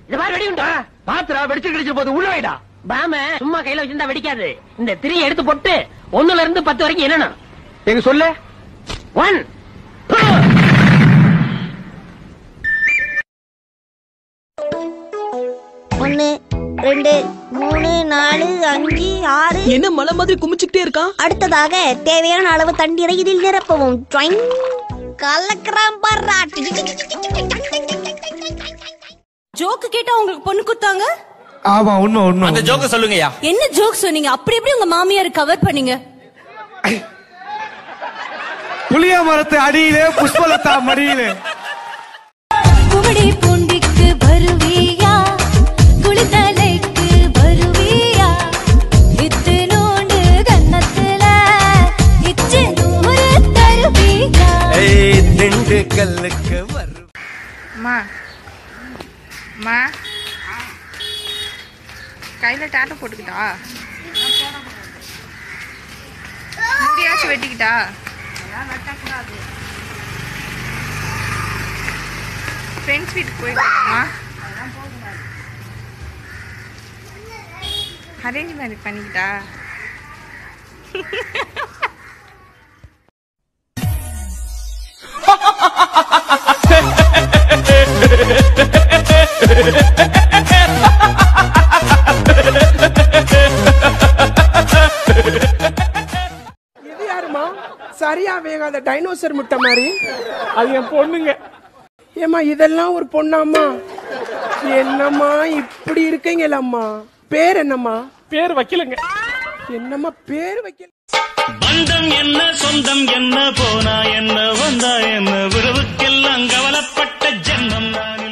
இது மாதிரி வெடி உண்டா பாத்துரா வெடிச்சு கிடைச்ச போது உள்ள வைடா பாம சும்மா கையில வச்சிருந்தா வெடிக்காது இந்த திரியை எடுத்து போட்டு ஒண்ணுல இருந்து பத்து வரைக்கும் என்னணும் எங்க சொல்லு ஒன் ஒன்னு ரெண்டு மூணு நாலு அஞ்சு ஆறு என்ன மலை மாதிரி குமிச்சுக்கிட்டே இருக்கான் அடுத்ததாக தேவையான அளவு தண்ணீரை இதில் நிரப்பவும் ட்ரைங். கலக்குறான் பாருடா. ஜோக்கு கேட்டா உங்களுக்கு பொண்ணு குத்தாங்க ஆமா உண்மை உண்மை அந்த ஜோக்க சொல்லுங்கய்யா என்ன ஜோக் சொன்னீங்க அப்படி எப்படி உங்க மாமியார் கவர் பண்ணீங்க புளிய மரத்து அடியிலே புஷ்பலதா மடியிலே குமடி பூண்டிக்கு வருவியா குளித்தலைக்கு வருவியா இத்தினோண்டு கன்னத்துல இச்சு நூறு தருவியா திண்டுக்கல்லுக்கு வரும் மா மா கையில டாட்டை போட்டுக்கிட்டா முடியாச்சும் வெட்டிக்கிட்டா ஃப்ரெண்ட்ஸ் வீட்டுக்கு போயிருக்கோமா அரேஞ்ச் மேரேஜ் பண்ணிக்கிட்டா இது யாருமா சரியா வேகாத டைனோசர் முட்டை மாதிரி அது என் பொண்ணுங்க ஏமா இதெல்லாம் ஒரு பொண்ணாம்மா என்னம்மா இப்படி இருக்கீங்களம்மா பேர் என்னம்மா பேர் வைக்கலங்க என்னம்மா பேர் வைக்கல பந்தம் என்ன சொந்தம் என்ன போனா என்ன வந்தா என்ன உறவுக்கெல்லாம் கவலைப்பட்ட ஜென்மம் நானே